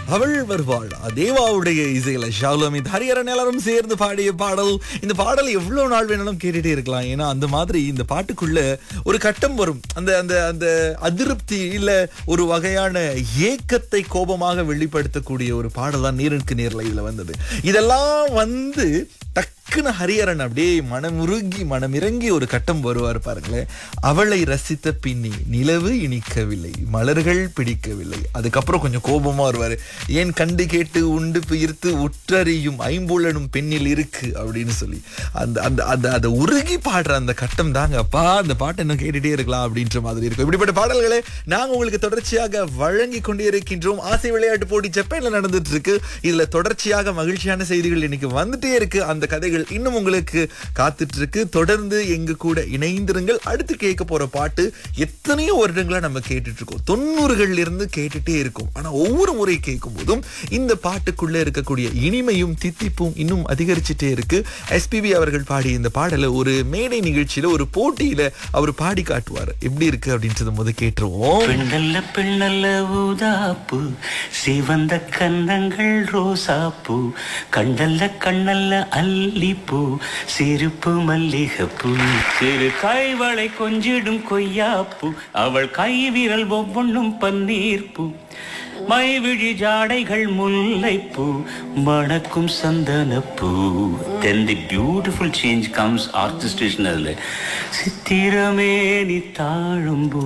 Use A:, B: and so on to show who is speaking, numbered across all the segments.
A: அவள் வருவாள் தேவாவுடைய இசையில ஷாவ்லமித் ஹரியரன் எல்லாரும் சேர்ந்து பாடிய பாடல் இந்த பாடல் எவ்வளவு நாள் வேணாலும் கேட்டுட்டே இருக்கலாம் ஏன்னா அந்த மாதிரி இந்த பாட்டுக்குள்ள ஒரு கட்டம் வரும் அந்த அந்த அந்த அதிருப்தி இல்ல ஒரு வகையான ஏக்கத்தை கோபமாக வெளிப்படுத்தக்கூடிய ஒரு பாடல் தான் நீருக்கு நேர்ல இதுல வந்தது இதெல்லாம் வந்து டக்குன்னு ஹரியரன் அப்படியே மனமுருகி மனமிறங்கி ஒரு கட்டம் வருவார் பாருங்களேன் அவளை ரசித்த பின்னி நிலவு இனிக்கவில்லை மலர்கள் பிடிக்கவில்லை அதுக்கப்புறம் கொஞ்சம் கோபமா வருவாரு ஏன் கண்டு கேட்டு உண்டு பியிர்த்து உற்றறியும் ஐம்புலனும் பெண்ணில் இருக்கு அப்படின்னு சொல்லி அந்த அந்த அந்த அதை உருகி பாடுற அந்த கட்டம் தாங்க அப்பா அந்த பாட்டை இன்னும் கேட்டுட்டே இருக்கலாம் அப்படின்ற மாதிரி இருக்கும் இப்படிப்பட்ட பாடல்களை நாங்க உங்களுக்கு தொடர்ச்சியாக வழங்கி கொண்டே இருக்கின்றோம் ஆசை விளையாட்டு போட்டி ஜப்பான்ல நடந்துட்டு இருக்கு இதுல தொடர்ச்சியாக மகிழ்ச்சியான செய்திகள் இன்னைக்கு வந்துட்டே இருக்கு அந்த கதைகள் இன்னும் உங்களுக்கு காத்துட்டு இருக்கு தொடர்ந்து எங்க கூட இணைந்திருங்கள் அடுத்து கேட்க போற பாட்டு எத்தனையோ வருடங்களா நம்ம கேட்டுட்டு இருக்கோம் தொண்ணூறுகள்ல இருந்து கேட்டுட்டே இருக்கோம் ஆனா ஒவ்வொரு முறை கேட்கும் போதும் இந்த பாட்டுக்குள்ள இருக்கக்கூடிய இனிமையும் தித்திப்பும் இன்னும் அதிகரிச்சுட்டே இருக்கு எஸ்பிபி அவர்கள் பாடிய இந்த பாடலை ஒரு மேடை நிகழ்ச்சியில ஒரு போட்டியில அவர் பாடி காட்டுவார் எப்படி இருக்கு அப்படின்றத முத கேட்டுருவோம்
B: பெண்ணல்ல பெண்ணல்ல ஊதாப்பு சிவந்த கன்னங்கள் ரோசாப்பூ கண்டல்ல கண்ணல்ல அல்லிப்பூ சிரிப்பு மல்லிகைப்பூ சிறு கைவளை கொஞ்சிடும் கொய்யாப்பூ அவள் கை விரல் ஒவ்வொன்றும் பன்னீர்ப்பூ மைவிழி ஜாடைகள் முல்லைப்பூ மணக்கும் சந்தனப்பூ then the beautiful change comes ஆர்டிஸ்டேஷன் அதில் சித்திரமே நீ தாழும்பூ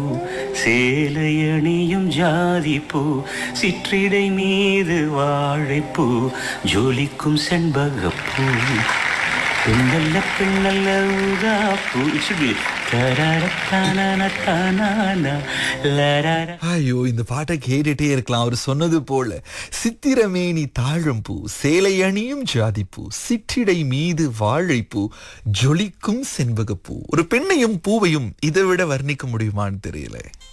B: சேலையணியும் ஜாதி பூ சிற்றிடை மீது வாழைப்பூ ஜொலிக்கும் செண்பகப்பூ பெண்ணல்ல பெண்ணல்ல ஊதாப்பூ இட் should be தரர தானான தானானா லரர
A: ஐயோ இந்த பாட்டை கேட்டுட்டே இருக்கலாம் அவர் சொன்னது போல சித்திரமேனி தாழம்பூ சேலை அணியும் ஜாதிப்பூ சிற்றிடை மீது வாழைப்பூ ஜொலிக்கும் செண்பகப்பூ ஒரு பெண்ணையும் பூவையும் இதை விட வர்ணிக்க முடியுமான்னு தெரியல